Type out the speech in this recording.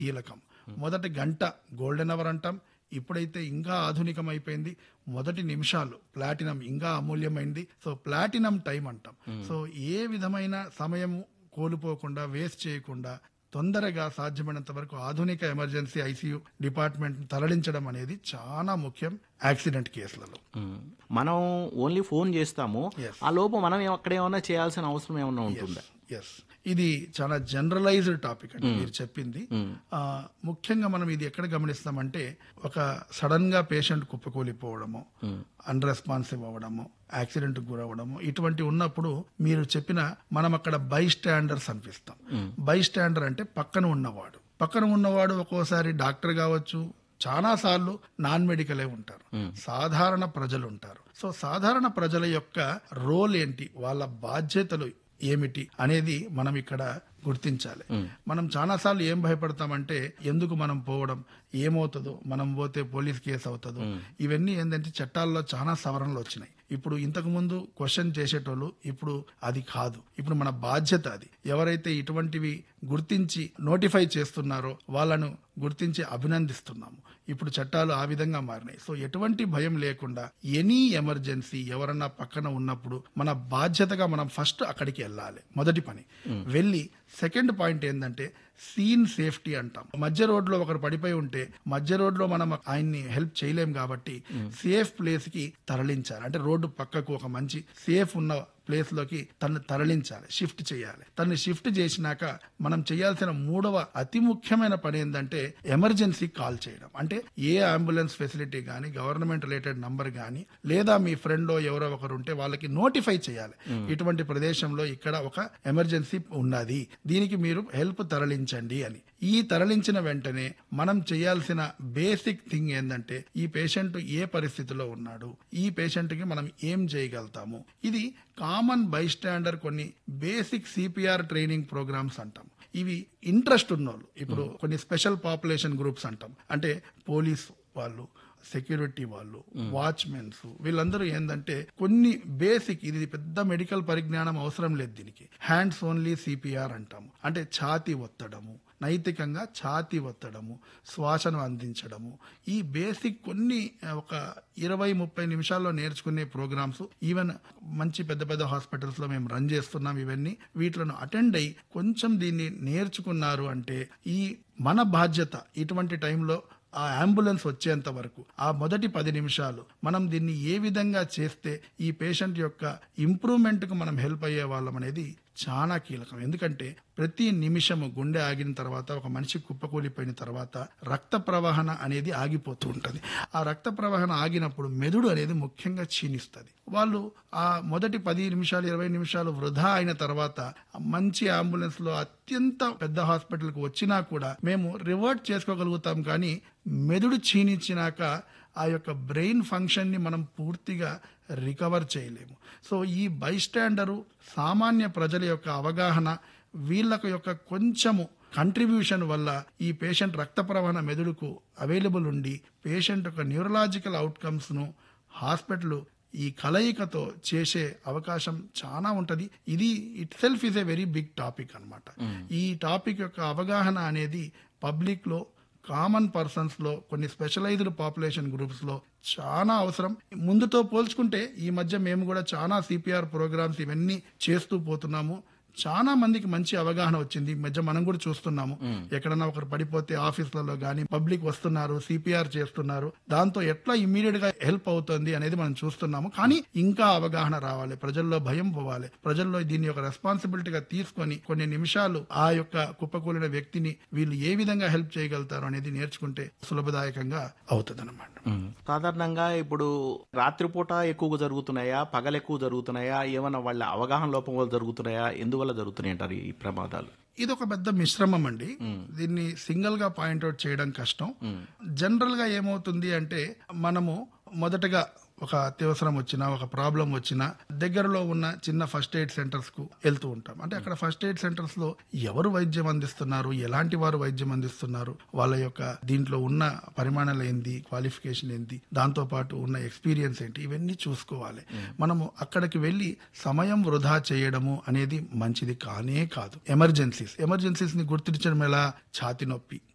కీలకం మొదటి గంట గోల్డెన్ అవర్ అంటాం ఇప్పుడైతే ఇంకా ఆధునికం అయిపోయింది మొదటి నిమిషాలు ప్లాటినం ఇంకా అమూల్యమైంది సో ప్లాటినం టైం అంటాం సో ఏ విధమైన సమయం కోల్పోకుండా వేస్ట్ చేయకుండా తొందరగా సాధ్యమైనంత వరకు ఆధునిక ఎమర్జెన్సీ ఐసీయూ డిపార్ట్మెంట్ తరలించడం అనేది చాలా ముఖ్యం యాక్సిడెంట్ కేసులలో మ్మ్. మనం ఓన్లీ ఫోన్ చేస్తాము Yes. ఆ లోపు మనం ఏం- అక్కడ ఏమన్నా చేయాల్సిన అవసరం ఏమన్నా ఉంటుందా ఎస్ ఇది చాలా జనరలైజ్డ్ టాపిక్ అండి మీరు చెప్పింది ఆ, ముఖ్యంగా మనం ఇది ఎక్కడ గమనిస్తామంటే ఒక సడన్ గా పేషెంట్ కుప్పకూలిపోవడము అన్రెస్పాన్సివ్ అవ్వడము యాక్సిడెంట్ గురవ్వడము ఇటువంటి ఉన్నప్పుడు మీరు చెప్పిన మనం అక్కడ బై స్టాండర్స్ అనిపిస్తాం బై స్టాండర్ అంటే పక్కన ఉన్నవాడు పక్కన ఉన్నవాడు ఒక్కోసారి డాక్టర్ కావచ్చు చాలా సార్లు నాన్ మెడికలే ఉంటారు సాధారణ ప్రజలు ఉంటారు సో సాధారణ ప్రజల యొక్క రోల్ ఏంటి వాళ్ళ బాధ్యతలు ఏమిటి అనేది మనం ఇక్కడ గుర్తించాలి మనం చాలాసార్లు ఏం భయపడతామంటే ఎందుకు మనం పోవడం ఏమవుతుందో మనం పోతే పోలీస్ కేసు అవుతుందో ఇవన్నీ ఏంటంటే చట్టాల్లో చాలా సవరణలు వచ్చినాయి ఇప్పుడు ఇంతకు ముందు క్వశ్చన్ చేసేటోళ్ళు ఇప్పుడు అది కాదు ఇప్పుడు మన బాధ్యత అది ఎవరైతే ఇటువంటివి గుర్తించి నోటిఫై చేస్తున్నారో వాళ్ళను గుర్తించి అభినందిస్తున్నాము ఇప్పుడు చట్టాలు ఆ విధంగా మారినాయి సో ఎటువంటి భయం లేకుండా ఎనీ ఎమర్జెన్సీ ఎవరన్నా పక్కన ఉన్నప్పుడు మన బాధ్యతగా మనం ఫస్ట్ అక్కడికి వెళ్ళాలి మొదటి పని వెళ్ళి సెకండ్ పాయింట్ ఏంటంటే సీన్ సేఫ్టీ అంటాం మధ్య రోడ్లో ఒకరు పడిపోయి ఉంటే మధ్య రోడ్లో మనం ఆయన్ని హెల్ప్ చేయలేం కాబట్టి సేఫ్ ప్లేస్ కి తరలించాలి అంటే రోడ్డు పక్కకు ఒక మంచి సేఫ్ ఉన్న ప్లేస్ లోకి తను తరలించాలి షిఫ్ట్ చేయాలి తను షిఫ్ట్ చేసినాక మనం చేయాల్సిన మూడవ అతి ముఖ్యమైన పని ఏంటంటే ఎమర్జెన్సీ కాల్ చేయడం అంటే ఏ అంబులెన్స్ ఫెసిలిటీ కానీ గవర్నమెంట్ రిలేటెడ్ నంబర్ కానీ లేదా మీ ఫ్రెండ్ ఎవరో ఒకరు ఉంటే వాళ్ళకి నోటిఫై చేయాలి ఇటువంటి ప్రదేశంలో ఇక్కడ ఒక ఎమర్జెన్సీ ఉన్నది దీనికి మీరు హెల్ప్ తరలించండి అని ఈ తరలించిన వెంటనే మనం చేయాల్సిన బేసిక్ థింగ్ ఏంటంటే ఈ పేషెంట్ ఏ పరిస్థితిలో ఉన్నాడు ఈ పేషెంట్ కి మనం ఏం చేయగలుగుతాము ఇది కామన్ బైస్టాండర్ కొన్ని బేసిక్ సిపిఆర్ ట్రైనింగ్ ప్రోగ్రామ్స్ అంటాం ఇవి ఇంట్రెస్ట్ ఉన్నోళ్ళు ఇప్పుడు కొన్ని స్పెషల్ పాపులేషన్ గ్రూప్స్ అంటాం అంటే పోలీస్ వాళ్ళు సెక్యూరిటీ వాళ్ళు వాచ్మెన్స్ వీళ్ళందరూ ఏంటంటే కొన్ని బేసిక్ ఇది పెద్ద మెడికల్ పరిజ్ఞానం అవసరం లేదు దీనికి హ్యాండ్స్ ఓన్లీ సిపిఆర్ అంటాము అంటే ఛాతి ఒత్తడము నైతికంగా ఛాతి ఒత్తడము శ్వాసను అందించడము ఈ బేసిక్ కొన్ని ఆ, ఒక ఇరవై ముప్పై నిమిషాల్లో నేర్చుకునే ప్రోగ్రామ్స్ ఈవెన్ మంచి పెద్ద పెద్ద హాస్పిటల్స్ లో మేము రన్ చేస్తున్నాం ఇవన్నీ వీటిలను అటెండ్ అయ్యి కొంచెం దీన్ని నేర్చుకున్నారు అంటే ఈ మన బాధ్యత ఇటువంటి టైంలో ఆ అంబులెన్స్ వచ్చేంత వరకు ఆ మొదటి పది నిమిషాలు మనం దీన్ని ఏ విధంగా చేస్తే ఈ పేషెంట్ యొక్క ఇంప్రూవ్మెంట్ కు మనం హెల్ప్ అయ్యే వాళ్ళం అనేది చాలా కీలకం ఎందుకంటే ప్రతి నిమిషము గుండె ఆగిన తర్వాత ఒక మనిషి కుప్పకూలిపోయిన తర్వాత రక్త ప్రవహన అనేది ఆగిపోతూ ఉంటుంది ఆ రక్త ప్రవహన ఆగినప్పుడు మెదడు అనేది ముఖ్యంగా క్షీణిస్తుంది వాళ్ళు ఆ మొదటి పది నిమిషాలు ఇరవై నిమిషాలు వృధా అయిన తర్వాత మంచి అంబులెన్స్ లో అత్యంత పెద్ద హాస్పిటల్కి వచ్చినా కూడా మేము రివర్ట్ చేసుకోగలుగుతాం కానీ మెదడు క్షీణించినాక ఆ యొక్క బ్రెయిన్ ఫంక్షన్ ని మనం పూర్తిగా రికవర్ చేయలేము సో ఈ బైస్టాండరు సామాన్య ప్రజల యొక్క అవగాహన వీళ్ళకు యొక్క కొంచెము కంట్రిబ్యూషన్ వల్ల ఈ పేషెంట్ రక్త ప్రవహన మెదడుకు అవైలబుల్ ఉండి పేషెంట్ యొక్క న్యూరలాజికల్ అవుట్కమ్స్ ను హాస్పిటల్ ఈ కలయికతో చేసే అవకాశం చాలా ఉంటది ఇది itself is a very big topic అన్నమాట ఈ టాపిక్ యొక్క అవగాహన అనేది పబ్లిక్ లో కామన్ పర్సన్స్ లో కొన్ని స్పెషలైజ్డ్ పాపులేషన్ గ్రూప్స్ లో చాలా అవసరం ముందుతో పోల్చుకుంటే ఈ మధ్య మేము కూడా చాలా సిపిఆర్ ప్రోగ్రామ్స్ ఇవన్నీ చేస్తూ పోతున్నాము చాలా మందికి మంచి అవగాహన వచ్చింది ఈ మధ్య మనం కూడా చూస్తున్నాము ఎక్కడన్నా ఒకరు పడిపోతే ఆఫీసులలో గానీ పబ్లిక్ వస్తున్నారు సిపిఆర్ చేస్తున్నారు దాంతో ఎట్లా ఇమ్మీడియట్ గా హెల్ప్ అవుతుంది అనేది మనం చూస్తున్నాము కానీ ఇంకా అవగాహన రావాలి ప్రజల్లో భయం పోవాలి ప్రజల్లో దీన్ని ఒక రెస్పాన్సిబిలిటీగా తీసుకొని కొన్ని నిమిషాలు ఆ యొక్క కుప్పకూలిన వ్యక్తిని వీళ్ళు ఏ విధంగా హెల్ప్ చేయగలుగుతారు అనేది నేర్చుకుంటే సులభదాయకంగా అవుతుంది అనమాట మ్మ్. సాధారణంగా ఇప్పుడు రాత్రిపూట ఎక్కువగా జరుగుతున్నాయా పగలు ఎక్కువ జరుగుతున్నాయా ఏమైనా వాళ్ళ అవగాహన లోపం వల్ల జరుగుతున్నాయా ఎందువల్ల జరుగుతున్నాయి అంటారు ఈ ప్రమాదాలు ఇది ఒక పెద్ద మిశ్రమం అండి దీన్ని సింగిల్ గా పాయింట్అవుట్ చేయడం కష్టం జనరల్ గా ఏమవుతుంది అంటే మనము మొదటగా ఒక అత్యవసరం వచ్చినా ఒక ప్రాబ్లం వచ్చినా దగ్గరలో ఉన్న చిన్న ఫస్ట్ ఎయిడ్ సెంటర్స్ కు వెళ్తూ ఉంటాం అంటే అక్కడ ఫస్ట్ ఎయిడ్ సెంటర్స్ లో ఎవరు వైద్యం అందిస్తున్నారు ఎలాంటి వారు వైద్యం అందిస్తున్నారు వాళ్ళ యొక్క దీంట్లో ఉన్న పరిమాణాలు ఏంది క్వాలిఫికేషన్ ఏంది దాంతో పాటు ఉన్న ఎక్స్పీరియన్స్ ఏంటి ఇవన్నీ చూసుకోవాలి మనము అక్కడికి వెళ్ళి సమయం వృధా చేయడము అనేది మంచిది కానే కాదు ఎమర్జెన్సీస్ ఎమర్జెన్సీస్ ని గుర్తించడం ఎలా ఛాతి నొప్పి